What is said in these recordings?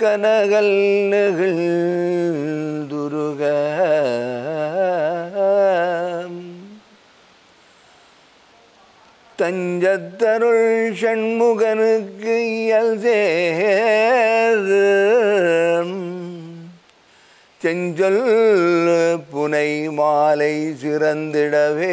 கனகல் துருக தஞ்சத்தருள் ஷண்முகனுக்கு இயல் சேர் செஞ்சொல் புனை மாலை சிறந்திடவே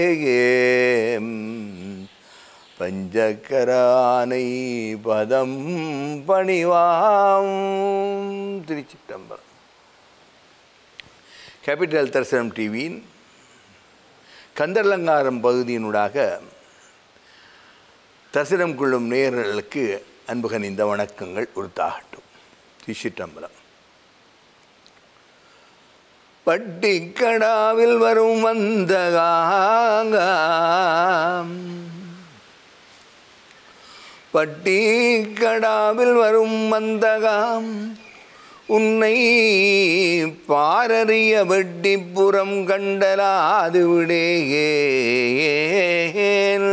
பஞ்சக்கரானை பதம் பணிவாம் திருச்சிட்டம்பரம் கேபிட்டல் தரிசனம் டிவியின் கந்தர்லங்காரம் பகுதியினூடாக தரிசனம் கொள்ளும் நேயர்களுக்கு அன்புகன் இந்த வணக்கங்கள் உறுத்தாகட்டும் திருச்சிட்டம்பலம் பட்டிக்கடாவில் வரும் வந்தகாங்காம் பட்டிக்கடாவில் வரும் வந்தகாம் உன்னை பாரறிய வெட்டிப்புறம் கண்டலாது விடேன்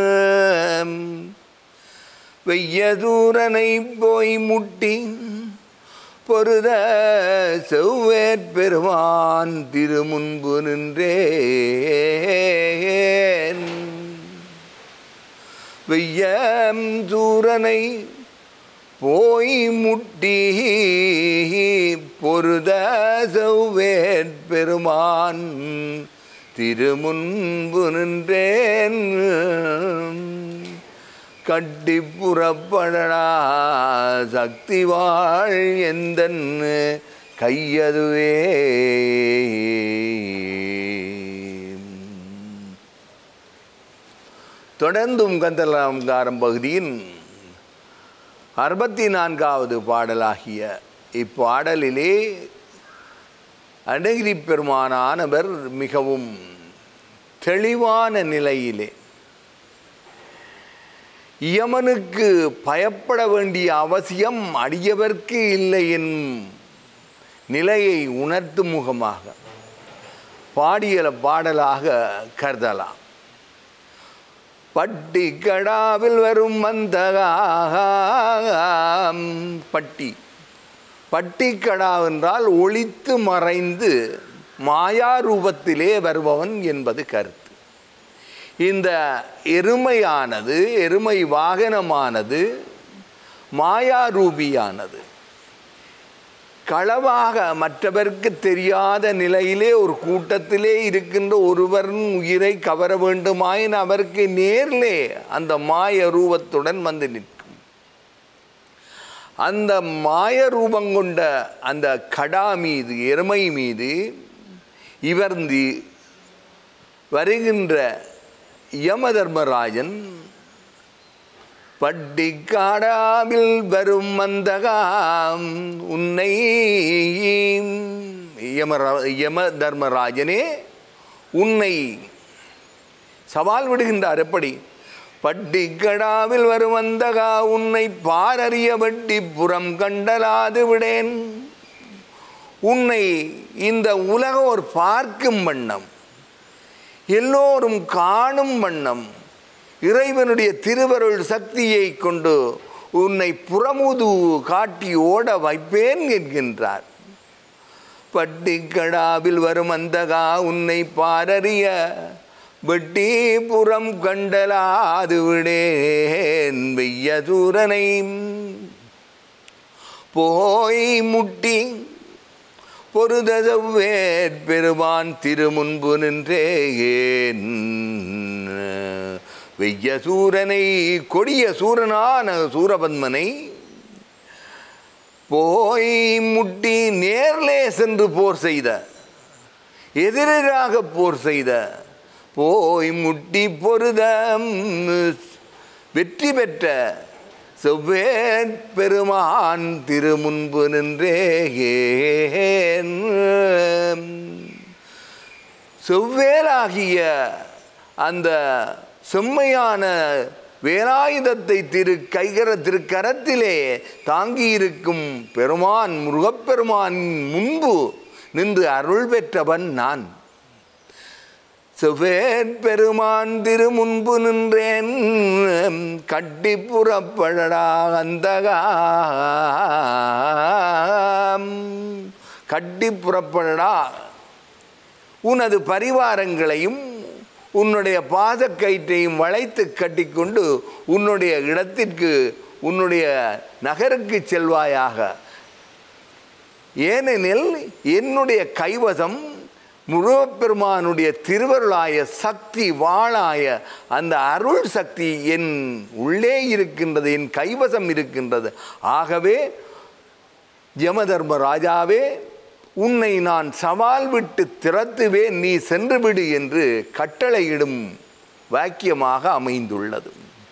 வெய்யதூரனை போய் முட்டி பொருத செவ்வேற் பெருமான் திருமுன்பு நின்றேன் வெய்யம் சூரனை போய் முட்டி பொருத செவ்வேற் பெருமான் திருமுன்பு நின்றேன் கட்டி புறப்படடா சக்தி வாழ் எந்தன் கையதுவே தொடர்ந்தும் கந்தலாங்காரம் பகுதியின் அறுபத்தி நான்காவது பாடலாகிய இப்பாடலிலே அடகிரி பெருமானானவர் மிகவும் தெளிவான நிலையிலே யமனுக்கு பயப்பட வேண்டிய அவசியம் அடியவர்க்கு இல்லை என்னும் நிலையை உணர்த்தும் முகமாக பாடிய பாடலாக கருதலாம் பட்டி கடாவில் வரும் மந்தகாம் பட்டி பட்டிக்கடா என்றால் ஒளித்து மறைந்து மாயா ரூபத்திலே வருபவன் என்பது கருத்து இந்த எருமையானது எருமை வாகனமானது மாயாரூபியானது களவாக மற்றவருக்கு தெரியாத நிலையிலே ஒரு கூட்டத்திலே இருக்கின்ற ஒருவரின் உயிரை கவர வேண்டுமாயின் அவருக்கு நேரிலே அந்த மாய ரூபத்துடன் வந்து நிற்கும் அந்த மாய ரூபம் கொண்ட அந்த கடா மீது எருமை மீது இவர்ந்து வருகின்ற யமதர்மராஜன் பட்டிக்காடாவில் வரும் மந்தகாம் உன்னை யமரா யம தர்மராஜனே உன்னை சவால் விடுகின்றார் எப்படி பட்டிக்கடாவில் வரும் வந்தகா உன்னை பாரறிய வட்டி புறம் கண்டலாது விடேன் உன்னை இந்த உலகோர் பார்க்கும் வண்ணம் எல்லோரும் காணும் வண்ணம் இறைவனுடைய திருவருள் சக்தியை கொண்டு உன்னை புறமுது காட்டி ஓட வைப்பேன் என்கின்றார் பட்டிக்கடாவில் வரும் அந்தகா உன்னை பாரறிய வெட்டி புறம் கண்டலாது விடேன் வெய்யதூரனை போய் முட்டி பொருதவேற் பெருமான் திருமுன்பு நின்றேன் வெய்ய சூரனை கொடிய சூரனான சூரபத்மனை போய் முட்டி நேர்லே சென்று போர் செய்த எதிராக போர் செய்த போய் முட்டி பொருத வெற்றி பெற்ற செவ்வேற் பெருமான் திருமுன்பு நின்றேன் செவ்வேலாகிய அந்த செம்மையான வேலாயுதத்தை திரு கைகர திருக்கரத்திலே தாங்கியிருக்கும் பெருமான் முருகப்பெருமான் முன்பு நின்று அருள் பெற்றவன் நான் செவ்வேன் பெருமான் திரு முன்பு நின்றேன் கட்டி புறப்படடா அந்தகா கட்டி புறப்படடா உனது பரிவாரங்களையும் உன்னுடைய பாதக்கயிற்றையும் வளைத்து கட்டிக்கொண்டு உன்னுடைய இடத்திற்கு உன்னுடைய நகருக்கு செல்வாயாக ஏனெனில் என்னுடைய கைவசம் முருகப்பெருமானுடைய திருவருளாய சக்தி வாழாய அந்த அருள் சக்தி என் உள்ளே இருக்கின்றது என் கைவசம் இருக்கின்றது ஆகவே யமதர்ம ராஜாவே உன்னை நான் சவால் விட்டு திறத்துவேன் நீ சென்று விடு என்று கட்டளையிடும் வாக்கியமாக அமைந்துள்ளது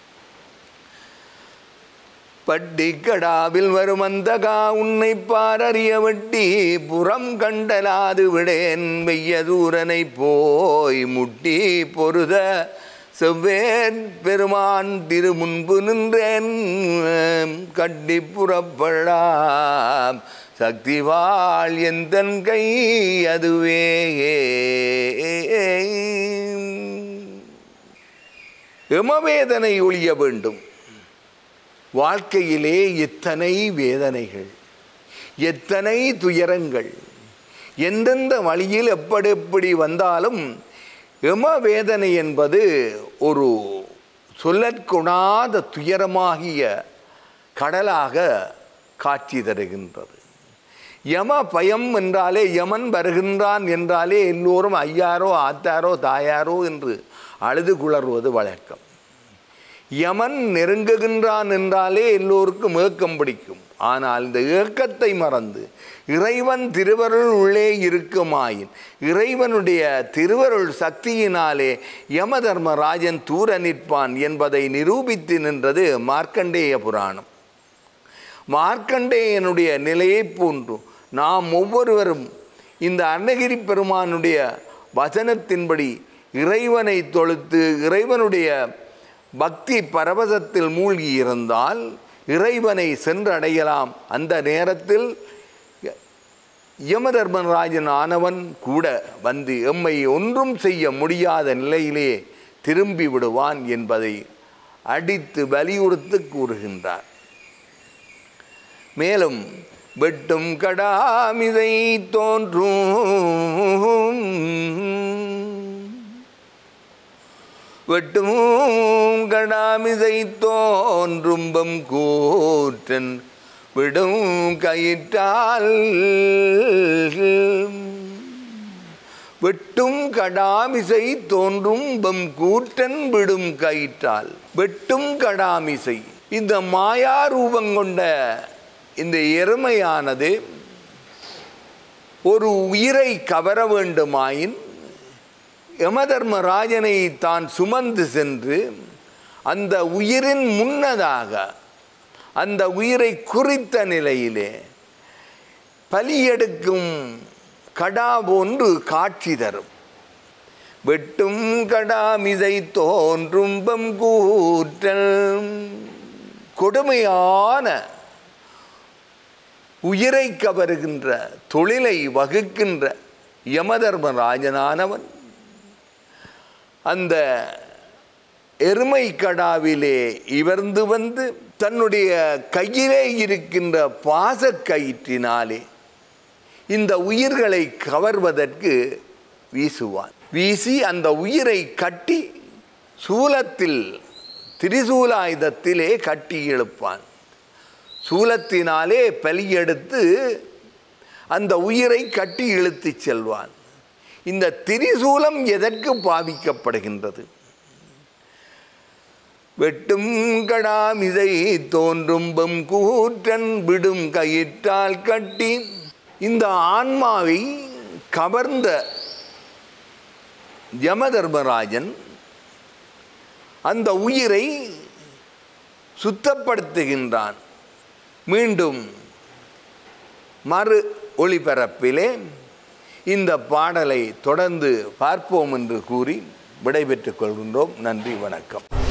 பட்டிக்கடாவில் வரும் அந்தகா உன்னை பாரறிய வட்டி புறம் கண்டலாது விடேன் வெய்ய தூரனை போய் முட்டி பொருத செவ்வேன் பெருமான் திரு முன்பு நின்றேன் கட்டி புறப்படாம் சக்திவாள் எந்தன் கை அதுவே எமவேதனை ஒழிய வேண்டும் வாழ்க்கையிலே எத்தனை வேதனைகள் எத்தனை துயரங்கள் எந்தெந்த வழியில் எப்படி எப்படி வந்தாலும் எம வேதனை என்பது ஒரு சொல்லற்குணாத துயரமாகிய கடலாக காட்சி தருகின்றது யம பயம் என்றாலே யமன் வருகின்றான் என்றாலே எல்லோரும் ஐயாரோ ஆத்தாரோ தாயாரோ என்று அழுது குளறுவது வழக்கம் யமன் நெருங்குகின்றான் என்றாலே எல்லோருக்கும் ஏக்கம் பிடிக்கும் ஆனால் இந்த ஏக்கத்தை மறந்து இறைவன் திருவருள் உள்ளே இருக்குமாயின் இறைவனுடைய திருவருள் சக்தியினாலே யம தர்மராஜன் தூர நிற்பான் என்பதை நிரூபித்து நின்றது மார்க்கண்டேய புராணம் மார்க்கண்டேயனுடைய நிலையைப் போன்று நாம் ஒவ்வொருவரும் இந்த அன்னகிரி பெருமானுடைய வசனத்தின்படி இறைவனை தொழுத்து இறைவனுடைய பக்தி பரவசத்தில் மூழ்கி இருந்தால் இறைவனை சென்றடையலாம் அந்த நேரத்தில் யமதர்மராஜன் ஆனவன் கூட வந்து எம்மை ஒன்றும் செய்ய முடியாத நிலையிலே திரும்பி விடுவான் என்பதை அடித்து வலியுறுத்து கூறுகின்றார் மேலும் வெட்டும் கடாமிதை தோன்றும் வெட்டும் கடாமிசை தோன்றும்பம் கூற்றன் விடும் கயிற்றால் வெட்டும் கடாமிசை தோன்றும் பம் கூற்றன் விடும் கயிற்றால் வெட்டும் கடாமிசை இந்த மாயா ரூபம் கொண்ட இந்த எருமையானது ஒரு உயிரை கவர வேண்டுமாயின் யமதர்மராஜனை தான் சுமந்து சென்று அந்த உயிரின் முன்னதாக அந்த உயிரை குறித்த நிலையிலே பலியெடுக்கும் கடா போன்று காட்சி தரும் வெட்டும் கடாமிசை தோன்றும் பங்கூற்றல் கொடுமையான உயிரை கவருகின்ற தொழிலை வகுக்கின்ற யமதர்மராஜனானவன் அந்த எருமை கடாவிலே இவர்ந்து வந்து தன்னுடைய கையிலே இருக்கின்ற பாசக்கயிற்றினாலே இந்த உயிர்களை கவர்வதற்கு வீசுவான் வீசி அந்த உயிரை கட்டி சூலத்தில் திரிசூலாயுதத்திலே கட்டி எழுப்பான் சூலத்தினாலே பலியெடுத்து அந்த உயிரை கட்டி இழுத்துச் செல்வான் இந்த திரிசூலம் எதற்கு பாவிக்கப்படுகின்றது வெட்டும் கடாமிசை தோன்றும் பம் கூற்றன் விடும் கயிற்றால் கட்டி இந்த ஆன்மாவை கவர்ந்த யமதர்மராஜன் அந்த உயிரை சுத்தப்படுத்துகின்றான் மீண்டும் மறு ஒளிபரப்பிலே இந்த பாடலை தொடர்ந்து பார்ப்போம் என்று கூறி விடைபெற்றுக் கொள்கின்றோம் நன்றி வணக்கம்